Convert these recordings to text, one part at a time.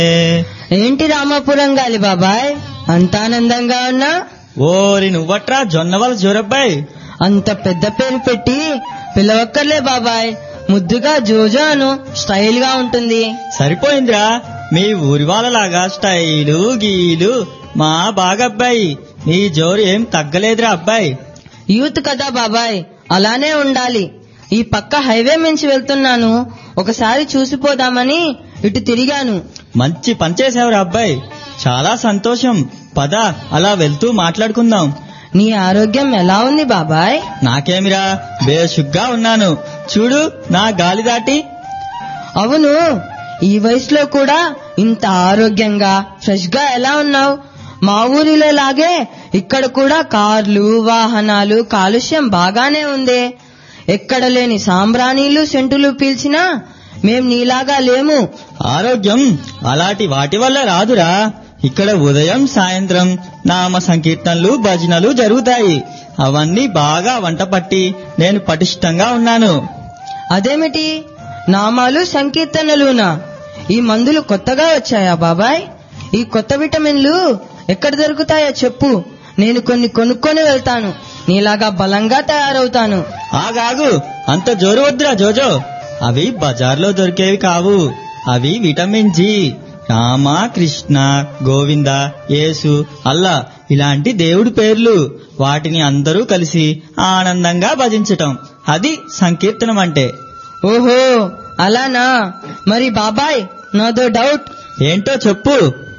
ఏంటి రామాపురం గాలి బాబాయ్ అంత ఆనందంగా ఉన్నా ఓరి నువ్వట్రా జొన్నవల జోరబ్బాయ్ అంత పెద్ద పేరు పెట్టి పిలవక్కర్లే బాబాయ్ ముద్దుగా జోజో అను స్టైల్ గా ఉంటుంది సరిపోయిందిరా మీ ఊరి వాళ్ళలాగా స్టైలు గీలు మా బాగబ్బాయి నీ జోరు ఏం తగ్గలేదురా అబ్బాయి యూత్ కదా బాబాయ్ అలానే ఉండాలి ఈ పక్క హైవే మించి వెళ్తున్నాను ఒకసారి చూసిపోదామని ఇటు తిరిగాను మంచి పని చేసావురా అబ్బాయి చాలా సంతోషం పద అలా వెళ్తూ మాట్లాడుకుందాం నీ ఆరోగ్యం ఎలా ఉంది బాబాయ్ నాకేమిరా బేషుగ్గా ఉన్నాను చూడు నా గాలి దాటి అవును ఈ వయసులో కూడా ఇంత ఆరోగ్యంగా ఫ్రెష్ గా ఎలా ఉన్నావు మా ఊరిలో లాగే ఇక్కడ కూడా కార్లు వాహనాలు కాలుష్యం బాగానే ఉంది ఎక్కడ లేని సాంబ్రాణీలు సెంటులు పీల్చినా మేం నీలాగా లేము ఆరోగ్యం అలాంటి వాటి వల్ల రాదురా ఇక్కడ ఉదయం సాయంత్రం నామ సంకీర్తనలు భజనలు జరుగుతాయి అవన్నీ బాగా వంట పట్టి నేను పటిష్టంగా ఉన్నాను అదేమిటి నామాలు సంకీర్తనలునా ఈ మందులు కొత్తగా వచ్చాయా బాబాయ్ ఈ కొత్త విటమిన్లు ఎక్కడ దొరుకుతాయో చెప్పు నేను కొన్ని కొనుక్కొని వెళ్తాను నీలాగా బలంగా తయారవుతాను ఆగాగు అంత జోరు వద్దురా జోజో అవి బజార్లో దొరికేవి కావు అవి విటమిన్ జి రామ కృష్ణ గోవింద యేసు అల్లా ఇలాంటి దేవుడి పేర్లు వాటిని అందరూ కలిసి ఆనందంగా భజించటం అది సంకీర్తనం అంటే ఓహో అలానా మరి బాబాయ్ నాదో డౌట్ ఏంటో చెప్పు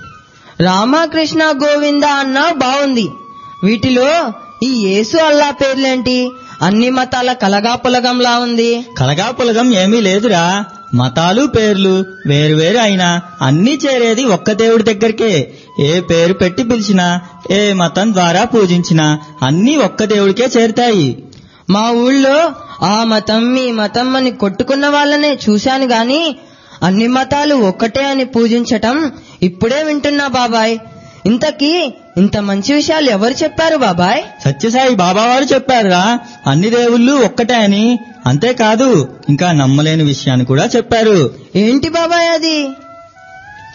రామకృష్ణ గోవింద అన్నా బాగుంది వీటిలో ఈ యేసు అల్లా పేర్లేంటి అన్ని మతాల కలగాపులగంలా ఉంది కలగాపులగం ఏమీ లేదురా మతాలు పేర్లు వేరువేరు అయినా అన్నీ చేరేది ఒక్క దేవుడి దగ్గరికే ఏ పేరు పెట్టి పిలిచినా ఏ మతం ద్వారా పూజించినా అన్నీ ఒక్క దేవుడికే చేరుతాయి మా ఊళ్ళో ఆ మతం ఈ మతం అని కొట్టుకున్న వాళ్ళనే చూశాను గాని అన్ని మతాలు ఒక్కటే అని పూజించటం ఇప్పుడే వింటున్నా బాబాయ్ ఇంతకీ ఇంత మంచి విషయాలు ఎవరు చెప్పారు బాబాయ్ సత్యసాయి బాబా వారు చెప్పారురా అన్ని దేవుళ్ళు ఒక్కటే అని అంతేకాదు ఇంకా నమ్మలేని విషయాన్ని కూడా చెప్పారు ఏంటి బాబాయ్ అది